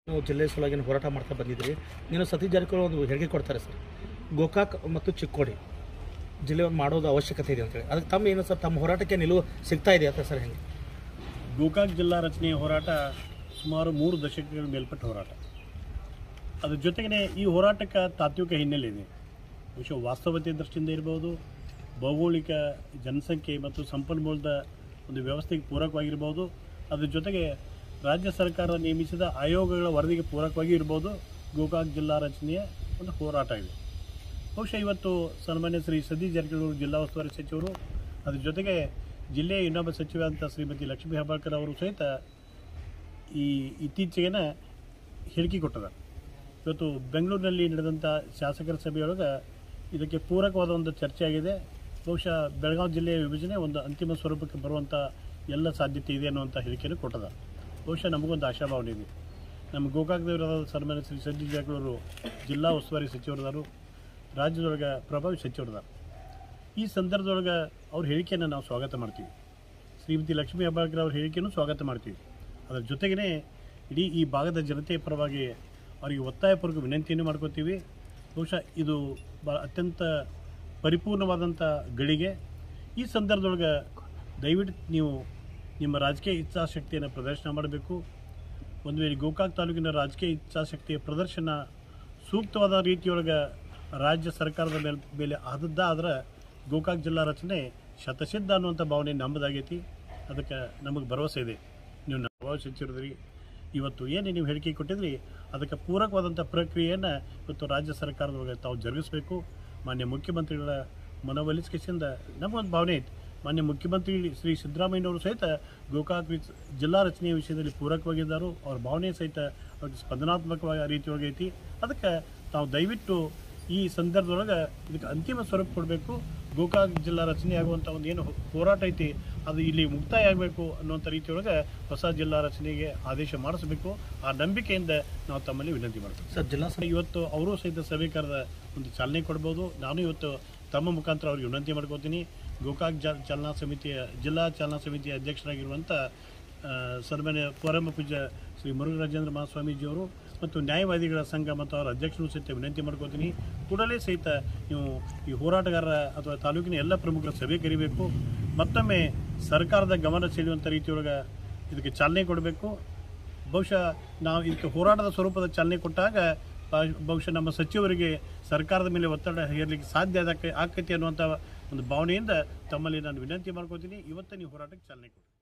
ನೀವು ಜಿಲ್ಲೆ ಸಲುವಾಗಿ ಹೋರಾಟ ಮಾಡ್ತಾ ಬಂದಿದ್ರಿ ನೀನು ಸತೀಶ್ ಜಾರಕಿಹೊಳಿ ಒಂದು ಹೇಳಿಕೆ ಕೊಡ್ತಾರೆ ಸರ್ ಗೋಕಾಕ್ ಮತ್ತು ಚಿಕ್ಕೋಡಿ ಜಿಲ್ಲೆ ಒಂದು ಮಾಡೋದು ಅವಶ್ಯಕತೆ ಇದೆ ಅಂತೇಳಿ ಅದಕ್ಕೆ ತಮ್ಮ ಏನು ಸರ್ ತಮ್ಮ ಹೋರಾಟಕ್ಕೆ ನಿಲುವು ಸಿಗ್ತಾ ಇದೆ ಅಂತ ಸರ್ ಹೆಂಗೆ ಗೋಕಾಕ್ ಜಿಲ್ಲಾ ರಚನೆಯ ಹೋರಾಟ ಸುಮಾರು ಮೂರು ದಶಕಗಳ ಮೇಲ್ಪಟ್ಟ ಹೋರಾಟ ಅದ್ರ ಜೊತೆಗೇ ಈ ಹೋರಾಟಕ್ಕೆ ತಾತ್ವಿಕ ಹಿನ್ನೆಲೆ ಇದೆ ಬಹುಶಃ ವಾಸ್ತವತೆ ದೃಷ್ಟಿಯಿಂದ ಇರ್ಬೋದು ಭೌಗೋಳಿಕ ಜನಸಂಖ್ಯೆ ಮತ್ತು ಸಂಪನ್ಮೂಲದ ಒಂದು ವ್ಯವಸ್ಥೆಗೆ ಪೂರಕವಾಗಿರ್ಬೋದು ಅದ್ರ ಜೊತೆಗೆ ರಾಜ್ಯ ಸರ್ಕಾರ ನೇಮಿಸಿದ ಆಯೋಗಗಳ ವರದಿಗೆ ಪೂರಕವಾಗಿ ಇರ್ಬೋದು ಗೋಕಾಕ್ ಜಿಲ್ಲಾ ರಚನೆಯ ಒಂದು ಹೋರಾಟ ಇದೆ ಬಹುಶಃ ಇವತ್ತು ಸನ್ಮಾನ್ಯ ಶ್ರೀ ಸತೀಶ್ ಜಾರಕಿಹೊಳಿ ಜಿಲ್ಲಾ ಉಸ್ತುವಾರಿ ಸಚಿವರು ಅದ್ರ ಜೊತೆಗೆ ಜಿಲ್ಲೆಯ ಇನ್ನೊಬ್ಬ ಸಚಿವರಂತ ಶ್ರೀಮತಿ ಲಕ್ಷ್ಮೀ ಹೆಬ್ಬಾಳ್ಕರ್ ಅವರು ಸಹಿತ ಈ ಇತ್ತೀಚೆಗಿನ ಹೇಳಿಕೆ ಕೊಟ್ಟದ ಇವತ್ತು ಬೆಂಗಳೂರಿನಲ್ಲಿ ನಡೆದಂಥ ಶಾಸಕರ ಸಭೆಯೊಳಗೆ ಇದಕ್ಕೆ ಪೂರಕವಾದ ಒಂದು ಚರ್ಚೆ ಆಗಿದೆ ಬಹುಶಃ ಬೆಳಗಾವಿ ಜಿಲ್ಲೆಯ ವಿಭಜನೆ ಒಂದು ಅಂತಿಮ ಸ್ವರೂಪಕ್ಕೆ ಬರುವಂಥ ಎಲ್ಲ ಸಾಧ್ಯತೆ ಇದೆ ಅನ್ನುವಂಥ ಹೇಳಿಕೆಯನ್ನು ಕೊಟ್ಟದ ಬಹುಶಃ ನಮಗೊಂದು ಆಶಾಭಾವನೆ ಇದೆ ನಮ್ಮ ಗೋಕಾಕದವರಾದ ಸನ್ಮಾನ್ಯ ಶ್ರೀ ಸತೀಶ್ ಜಾರಕಿಹೊಳಿ ಅವರು ಜಿಲ್ಲಾ ಉಸ್ತುವಾರಿ ಸಚಿವರದಾರು ರಾಜ್ಯದೊಳಗೆ ಪ್ರಭಾವಿ ಸಚಿವರದಾರ ಈ ಸಂದರ್ಭದೊಳಗೆ ಅವ್ರ ಹೇಳಿಕೆಯನ್ನು ನಾವು ಸ್ವಾಗತ ಮಾಡ್ತೀವಿ ಶ್ರೀಮತಿ ಲಕ್ಷ್ಮೀ ಹೆಬ್ಬಾಳ್ಕರ್ ಅವ್ರ ಹೇಳಿಕೆಯನ್ನು ಸ್ವಾಗತ ಮಾಡ್ತೀವಿ ಅದರ ಜೊತೆಗೇ ಇಡೀ ಈ ಭಾಗದ ಜನತೆಯ ಪರವಾಗಿ ಅವರಿಗೆ ಒತ್ತಾಯಪೂರ್ವಕ ವಿನಂತಿಯನ್ನು ಮಾಡ್ಕೋತೀವಿ ಬಹುಶಃ ಇದು ಭಾಳ ಅತ್ಯಂತ ಪರಿಪೂರ್ಣವಾದಂಥ ಗಳಿಗೆ ಈ ಸಂದರ್ಭದೊಳಗೆ ದಯವಿಟ್ಟು ನೀವು ನಿಮ್ಮ ರಾಜಕೀಯ ಇಚ್ಛಾಶಕ್ತಿಯನ್ನು ಪ್ರದರ್ಶನ ಮಾಡಬೇಕು ಒಂದು ವೇಳೆ ಗೋಕಾಕ್ ತಾಲೂಕಿನ ರಾಜಕೀಯ ಇಚ್ಛಾಶಕ್ತಿಯ ಪ್ರದರ್ಶನ ಸೂಕ್ತವಾದ ರೀತಿಯೊಳಗೆ ರಾಜ್ಯ ಸರ್ಕಾರದ ಮೇಲೆ ಮೇಲೆ ಆದದ್ದ ಆದ್ರೆ ಗೋಕಾಕ್ ಜಿಲ್ಲಾ ರಚನೆ ಶತಸಿದ್ಧ ಅನ್ನುವಂಥ ಭಾವನೆ ನಮ್ಮದಾಗೈತಿ ಅದಕ್ಕೆ ನಮಗೆ ಭರವಸೆ ಇದೆ ನೀವು ಪ್ರಭಾವ ಸಚಿವರಿದ್ರಿ ಇವತ್ತು ಏನು ನೀವು ಹೇಳಿಕೆ ಕೊಟ್ಟಿದ್ರಿ ಅದಕ್ಕೆ ಪೂರಕವಾದಂಥ ಪ್ರಕ್ರಿಯೆಯನ್ನು ಇವತ್ತು ರಾಜ್ಯ ಸರ್ಕಾರದೊಳಗೆ ತಾವು ಜರುಗಿಸಬೇಕು ಮಾನ್ಯ ಮುಖ್ಯಮಂತ್ರಿಗಳ ಮನವೊಲಿಸಿಕೆಯಿಂದ ನಮಗೊಂದು ಭಾವನೆ ಐತಿ ಮಾನ್ಯ ಮುಖ್ಯಮಂತ್ರಿ ಶ್ರೀ ಸಿದ್ದರಾಮಯ್ಯನವರು ಸಹಿತ ಗೋಕಾಕ್ ವಿಚ್- ಜಿಲ್ಲಾ ರಚನೆಯ ವಿಷಯದಲ್ಲಿ ಪೂರಕವಾಗಿದ್ದಾರೋ ಅವ್ರ ಭಾವನೆ ಸಹಿತ ಅವ್ರಿಗೆ ಸ್ಪಂದನಾತ್ಮಕವಾಗಿ ರೀತಿಯೊಳಗೆ ಐತಿ ಅದಕ್ಕೆ ತಾವು ದಯವಿಟ್ಟು ಈ ಸಂದರ್ಭದೊಳಗೆ ಇದಕ್ಕೆ ಅಂತಿಮ ಸ್ವರೂಪ ಕೊಡಬೇಕು ಗೋಕಾಕ್ ಜಿಲ್ಲಾ ರಚನೆ ಆಗುವಂಥ ಒಂದು ಏನು ಹೋರಾಟ ಐತಿ ಅದು ಇಲ್ಲಿ ಮುಕ್ತಾಯ ಆಗಬೇಕು ಅನ್ನುವಂಥ ರೀತಿಯೊಳಗೆ ಹೊಸ ಜಿಲ್ಲಾ ರಚನೆಗೆ ಆದೇಶ ಮಾಡಿಸಬೇಕು ಆ ನಂಬಿಕೆಯಿಂದ ನಾವು ತಮ್ಮಲ್ಲಿ ವಿನಂತಿ ಮಾಡ್ತೀವಿ ಸರ್ ಜಿಲ್ಲಾ ಸ- ಇವತ್ತು ಅವರು ಸಹಿತ ಸಭೆ ಕರೆದ ಒಂದು ಚಾಲನೆ ಕೊಡ್ಬೋದು ನಾನು ಇವತ್ತು ತಮ್ಮ ಮುಖಾಂತರ ಅವ್ರಿಗೆ ವಿನಂತಿ ಮಾಡ್ಕೋತೀನಿ ಗೋಕಾಕ್ ಜ ಚಾಲನಾ ಸಮಿತಿಯ ಜಿಲ್ಲಾ ಚಾಲನಾ ಸಮಿತಿಯ ಅಧ್ಯಕ್ಷರಾಗಿರುವಂಥ ಆ, ಸನ್ಮಾನ್ಯ ಪರಮ ಪೂಜ್ಯ ಶ್ರೀ ಮುರುಘರಾಜೇಂದ್ರ ಮಹಾಸ್ವಾಮೀಜಿಯವರು ಮತ್ತು ನ್ಯಾಯವಾದಿಗಳ ಸಂಘ ಮತ್ತು ಅವರ ಅಧ್ಯಕ್ಷರು ಸಹಿತ ವಿನಂತಿ ಮಾಡ್ಕೋತೀನಿ ಕೂಡಲೇ ಸಹಿತ ನೀವು ಈ ಹೋರಾಟಗಾರರ ಅಥವಾ ತಾಲೂಕಿನ ಎಲ್ಲ ಪ್ರಮುಖರ ಸಭೆ ಕರಿಬೇಕು ಮತ್ತೊಮ್ಮೆ ಸರ್ಕಾರದ ಗಮನ ಸೆಳೆಯುವಂಥ ರೀತಿಯೊಳಗೆ ಇದಕ್ಕೆ ಚಾಲನೆ ಕೊಡಬೇಕು ಬಹುಶಃ ನಾವು ಇದಕ್ಕೆ ಹೋರಾಟದ ಸ್ವರೂಪದ ಚಾಲನೆ ಕೊಟ್ಟಾಗ ಬ- ಬಹುಶಃ ನಮ್ಮ ಸಚಿವರಿಗೆ ಸರ್ಕಾರದ ಮೇಲೆ ಒತ್ತಡ ಹೇರಲಿಕ್ಕೆ ಸಾಧ್ಯ ಅದಕ್ಕೆ ಆಕತಿ ಅನ್ನುವಂಥ ಒಂದು ಭಾವನೆಯಿಂದ ತಮ್ಮಲ್ಲಿ ನಾನು ವಿನಂತಿ ಮಾಡ್ಕೋತೀನಿ ಇವತ್ತೇ ನೀವು ಹೋರಾಟಕ್ಕೆ ಚಾಲನೆ ಕೊಡಿ